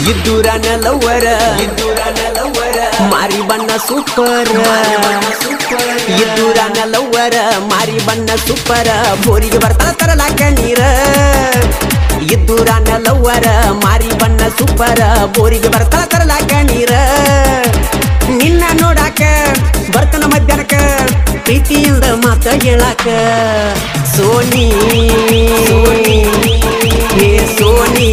ಇದ್ದೂರನ ಲವ್ವರ ಇದ್ದೂರನ ಲವ್ವರ ಮಾರಿ ಬಣ್ಣ ಸೂಪರ್ ಇದ್ದೂರನ ಲವ್ವರ ಮಾರಿ ಬಣ್ಣ ಸೂಪರ್ ಬೋರಿಗೆ ಬರ್ತಾಳ ತರಲಾಕ ನೀರ ಇದ್ದೂರನ ಲವ್ವರ ಮಾರಿ ಬಣ್ಣ ಸೂಪರ್ ಬೋರಿಗೆ ಬರ್ತಾಳ ತರಲಾಕ ನೀರ ನಿನ್ನ ನೋಡಾಕ ಬರ್ತನ ಮಧ್ಯಾಹ್ನಕ್ಕ ಪ್ರೀತಿಯಿಂದ ಮಾತ ಹೇಳಾಕ ಸೋನಿ ಹೇ ಸೋನಿ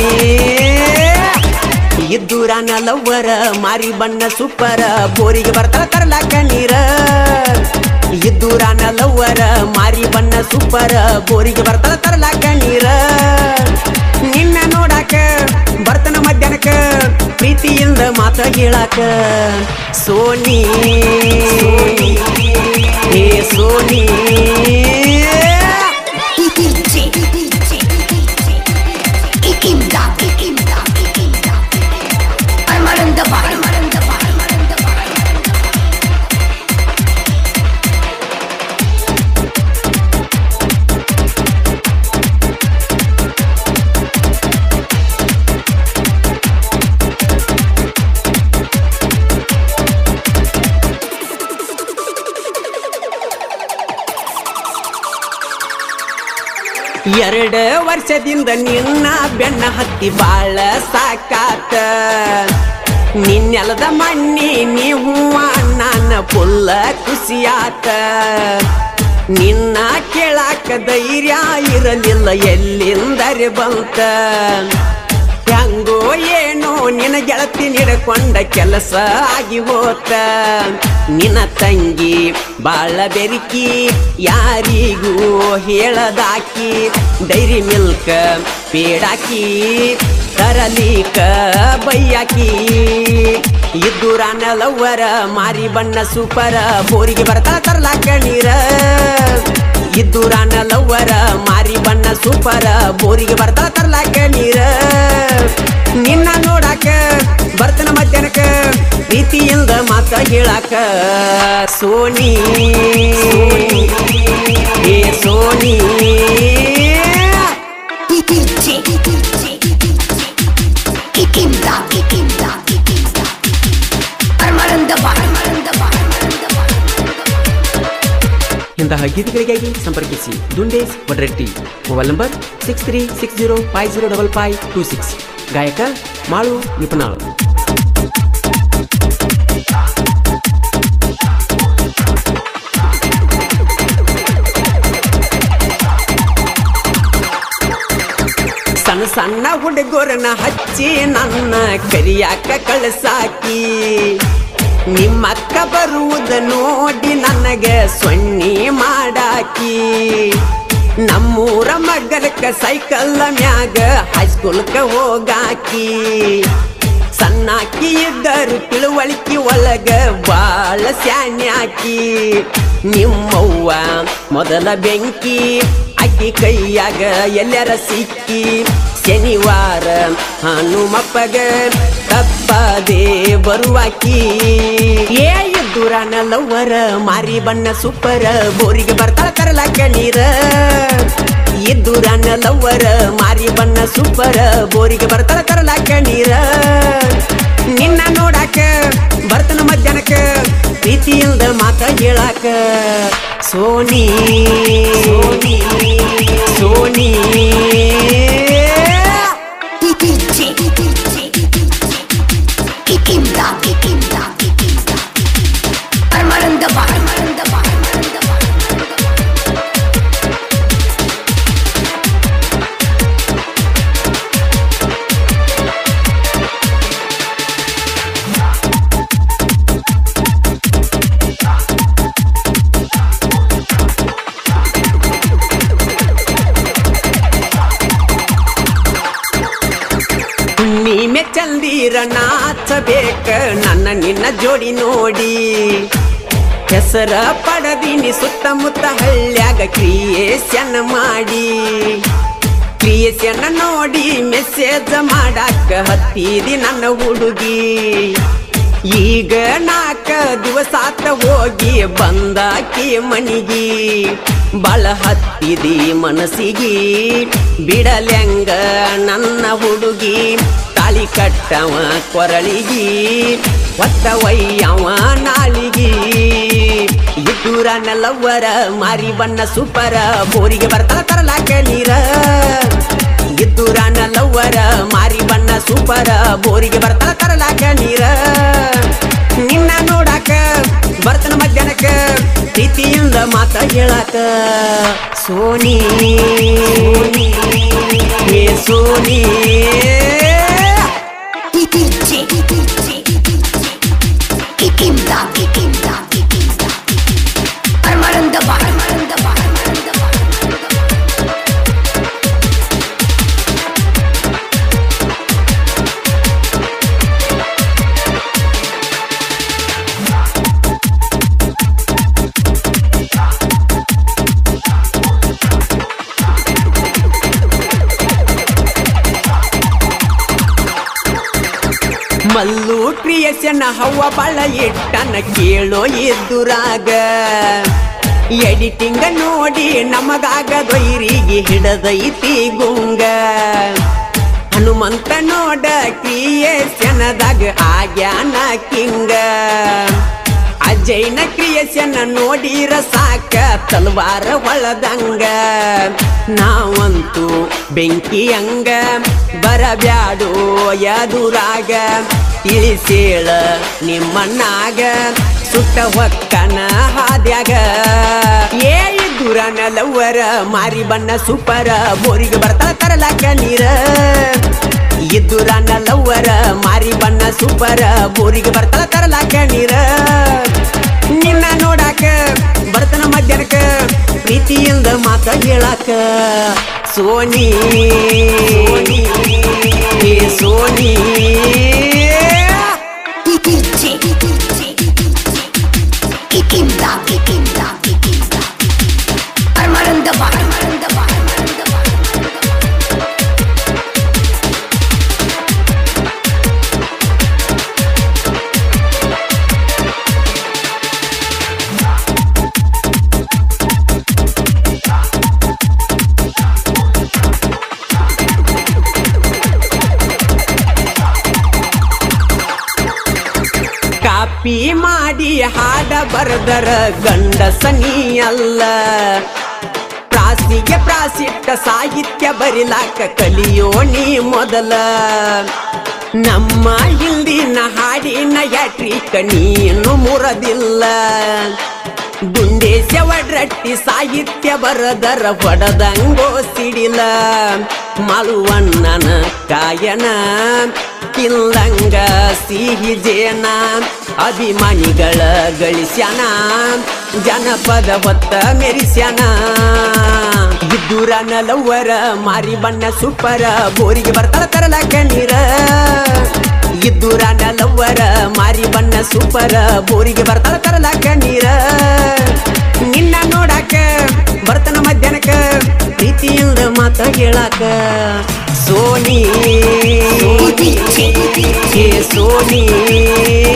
ಇದ್ದೂರನ ಲವ್ವರ ಮಾರಿ ಬಣ್ಣ ಸೂಪರ ಬೋರಿಗೆ ಬರ್ತಾಳ ತರಲಾಕ ನೀರ ಇದ್ದೂರನ ಲವ್ವರ ಮಾರಿ ಬಣ್ಣ ಸೂಪರ ಬೋರಿಗೆ ಬರ್ತಾಳ ತರಲಾಕ ನೀರ ನಿನ್ನ ನೋಡಾಕ ಬರ್ತನ ಮಧ್ಯಾಹ್ನಕ್ಕ ಪ್ರೀತಿಯಿಂದ ಮಾತ ಹೇಳಾಕ Soni hey Soni DJ, DJ, Ikimda, Ikimda, Ikimda. Armaranda ba, Armaranda ba, Armaranda ba. ಎರಡು ವರ್ಷದಿಂದ ನಿನ್ನ ಬೆನ್ನ ಹತ್ತಿ ಬಾಳ ಸಾಕಾತ ನಿನ್ನೆಲದ ಮಣ್ಣಿ ನೀವು ನನ್ನ ಪುಲ್ಲ ಖುಷಿಯಾತ ನಿನ್ನ ಕೇಳಾಕ ಧೈರ್ಯ ಇರಲಿಲ್ಲ ಎಲ್ಲಿಂದರೆ ಬಂತ ಹೆಂಗೋ ಏನೋ ನಿನ್ನ ಗೆಳತಿ ನಿಡ್ಕೊಂಡ ಕೆಲಸ ಆಗಿ ಹೋತ ನಿನ್ನ ತಂಗಿ ಬಾಳ ಬೆರಿಕಿ ಯಾರಿಗೂ ಹೇಳದಾಕಿ ಡೈರಿ ಮಿಲ್ಕ್ ಪೇಡಾಕಿ ತರಲಿಕ ಬೈಯಾಕಿ ಇದ್ದೂರಾನ ಲವ್ವರ ಮಾರಿ ಬಣ್ಣ ಸೂಪರ ಬೋರಿಗೆ ಬರ್ತಾಳ ತರ್ಲಾಕ ನೀರ ಇದ್ದೂರಾನ ಲವ್ವರ ಮಾರಿ ಬಣ್ಣ ಸೂಪರ ಬೋರಿಗೆ ಬರ್ತಾಳ ತರ್ಲಾಕ ನೀರ ನಿನ್ನ ನೋಡಾಕ ಬರ್ತನ ಮಧ್ಯಾಹ್ನಕ್ಕ ಪ್ರೀತಿಯಿಂದ ಮಾತ ಹೇಳಾಕ Soni hey Soni DJ, DJ, Ikimda, Ikimda, Ikimda. Armaranda ba, Armaranda ba, Armaranda ba. ಇಂತಹ ಗೀತೆಗಳಿಗಾಗಿ ಸಂಪರ್ಕಿಸಿ Dundesh Vadretti mobile number six three six zero five zero double five two six ಗಾಯಕ ಮಾಳು ನಿಪುಣಾಳು ಸಣ್ಣ ಸಣ್ಣ ಹುಡುಗರನ್ನ ಹಚ್ಚಿ ನನ್ನ ಕರಿಯಾಕ ಕಳಸಾಕಿ ನಿಮ್ಮಕ್ಕ ಬರುವುದ ನೋಡಿ ನನಗೆ ಸೊನ್ನಿ ಮಾಡಾಕಿ ನಮ್ಮೂರ ಮಗಲಕ್ಕ ಸೈಕಲ್ ಮ್ಯಾಗ ಹೈಸ್ಕೂಲ್ಕ ಹೋಗಾಕಿ ಸಣ್ಣಾಕಿ ಇದ್ದರು ತಿಳುವಳಿಕೆ ಒಳಗ ಬಾಳ ಸ್ಯಾನ್ಯಾಕಿ ನಿಮ್ಮವ್ವ ಮೊದಲ ಬೆಂಕಿ ಅಕ್ಕಿ ಕೈಯಾಗ ಎಲ್ಲರ ಸಿಕ್ಕಿ ಶನಿವಾರ ಹನುಮಪ್ಪಗ ತಪ್ಪದೆ ಬರುವಾಕಿ ಏ ಎದ್ದುರಾನ ಲವ್ವರ ಮಾರಿ ಬಣ್ಣ ಸೂಪರ ಬೋರಿಗೆ ಬರ್ತಾಳ ತರಲಾಕ ನೀರ ಎದ್ದುರಾನ ಲವ್ವರ ಮಾರಿ ಬಣ್ಣ ಸೂಪರ ಬೋರಿಗೆ ಬರ್ತಾಳ ತರಲಾಕ ನೀರ ನಿನ್ನ ನೋಡಾಕ ಬರ್ತನ ಮಧ್ಯಾಹ್ನಕ್ಕ ಪ್ರೀತಿಯಿಂದ ಮಾತ ಹೇಳಾಕ Soni Soni Soni DJ, DJ, Ikimda, Ikimda, Ikimda. Armaranda ba, Armaranda ba, Armaranda ba. ನೀಮೆ ಚಂದಿರ ನಾಚಬೇಕ ನನ್ನ ನಿನ್ನ ಜೋಡಿ ನೋಡಿ ಹೆಸರ ಪಡದಿನಿ ಸುತ್ತಮುತ್ತ ಹಳ್ಳ್ಯಾಗ ಕ್ರಿಯೇಷನ್ ಮಾಡಿ ಕ್ರಿಯೇಷನ್ ನೋಡಿ ಮೆಸೇಜ್ ಮಾಡಾಕ ಹತ್ತಿದಿ ನನ್ನ ಹುಡುಗಿ ಈಗ ನಾಲ್ಕ ದಿವಸ ಆತ ಹೋಗಿ ಬಂದಾಕಿ ಮನಿಗಿ ಬಳ ಹತ್ತಿದಿ ಮನಸ್ಸಿಗಿ ಬಿಡಲ್ಯಂಗ ನನ್ನ ಹುಡುಗಿ ತಾಳಿ ತಾಳಿ ಕಟ್ಟವ ಕೊರಳಿಗಿ ಒತ್ತ ಒಯ್ಯವ ನಾಳಿಗಿ ಇದ್ದೂರ ನಲ್ಲವ್ವರ ಮಾರಿ ಬಣ್ಣ ಸೂಪರ ಬೋರಿಗೆ ಬರ್ತಾಳ ತರಲಾಕ ನೀರ ಇದ್ದೂರ ನಲ್ಲವ್ವರ ಮಾರಿ ಬಣ್ಣ ಸೂಪರ ಬೋರಿಗೆ ಬರ್ತಾಳ ತರಲಾಕ ನೀರ ನಿನ್ನ ನೋಡಾಕ ಬರ್ತನ ಮಧ್ಯಾಹ್ನಕ್ಕ ಪ್ರೀತಿಯಿಂದ ಮಾತ ಹೇಳಾಕ Soni hey Soni DJ Kikimda, kikimda, kikimda, kikimda. Armaranda ba, armaranda ba, armaranda ba. Mallu creation ಹವ್ವ ಬಾಳ ಇಟ್ಟನ ಕೇಳೋ ಎದುರಾಗ ಎಡಿಟಿಂಗ್ ನೋಡಿ ನಮಗಾಗ ದೊಯ್ರಿಗೆ ಹಿಡದೈತಿ ಗುಂಗ ಹನುಮಂತ ನೋಡ ಕ್ರಿಯೇಷನದಾಗ ಆಗ್ಯಾನ ಕಿಂಗ ಅಜಯ್ನ ಕ್ರಿಯೇಷನ್ ನೋಡಿರ ಸಾಕ ತಲ್ವಾರ ಹೊಳದಂಗ ನಾವಂತೂ ಬೆಂಕಿ ಹಂಗ ಬರಬ್ಯಾಡೋ ಯದುರಾಗ ತಿಳಿಸೇಳ ನಿಮ್ಮಣ್ಣಾಗ ಸುಟ್ಟ ಹೊಕ್ಕನ ಹಾದ್ಯಾಗ ಏ ದುರನ ಲವ್ವರ ಮಾರಿ ಬಣ್ಣ ಸೂಪರ ಬೋರಿಗೆ ಬರ್ತಾಳ ತರಲಾಕ ನೀರ ಇದ್ದುರನ ಲವ್ವರ ಮಾರಿ ಬಣ್ಣ ಸೂಪರ ಬೋರಿಗೆ ಬರ್ತಾಳ ತರಲಾಕ ನೀರ ನಿನ್ನ ನೋಡಾಕ ಬರ್ತನ ಮಧ್ಯಾಹ್ನಕ್ಕ ಪ್ರೀತಿಯಿಂದ ಮಾತ ಹೇಳಾಕ Soni hey Soni DJ Kikimda, kikimda, kikimda. Armaranda ba, armaranda ba, armaranda ba. Copy ಮಾಡಿ ಹಾಡ ಬರದರ ಗಂಡಸನಿ ಅಲ್ಲ ಪ್ರಾಸಿಗೆ ಪ್ರಾಸಿಟ್ಟ ಸಾಹಿತ್ಯ ಬರಿಲಾಕ ಕಲಿಯೋ ನೀ ಮೊದಲ ನಮ್ಮ ಹಿಂದಿನ ಹಾಡಿನ ಯಾಟ್ರಿಕ ನೀನು ಮುರದಿಲ್ಲ ಗುಂಡೇಶ ಒಡ್ರಟ್ಟಿ ಸಾಹಿತ್ಯ ಬರದರ ಹೊಡದಂಗೋ ಸಿಡಿಲ ಮಳುವಣ್ಣನ ಕಾಯನ ತಿಲ್ಲಂಗ ಸಿಹಿ ಜೇನ ಅಭಿಮಾನಿಗಳ ಗಳಿಸ್ಯಾನ ಜನಪದ ಹೊತ್ತ ಮೆರಿಸ್ಯಾನ ಇದ್ದೂರ ನಲವರ ಮಾರಿ ಬಣ್ಣ ಸೂಪರ ಬೋರಿಗೆ ಬರ್ತಾಳ ತರಲಾಕ ನೀರ ಇದ್ದೂರ ನಲವರ ಮಾರಿ ಬಣ್ಣ ಸೂಪರ ಬೋರಿಗೆ ಬರ್ತಾಳ ತರಲಾಕ ನೀರ ನಿನ್ನ ನೋಡಾಕ ಬರ್ತನ ಮಧ್ಯಾಹ್ನಕ್ಕ ಪ್ರೀತಿಯಿಂದ ಮಾತ ಹೇಳಾಕ ಸೋನಿ ಹೇ ಸೋನಿ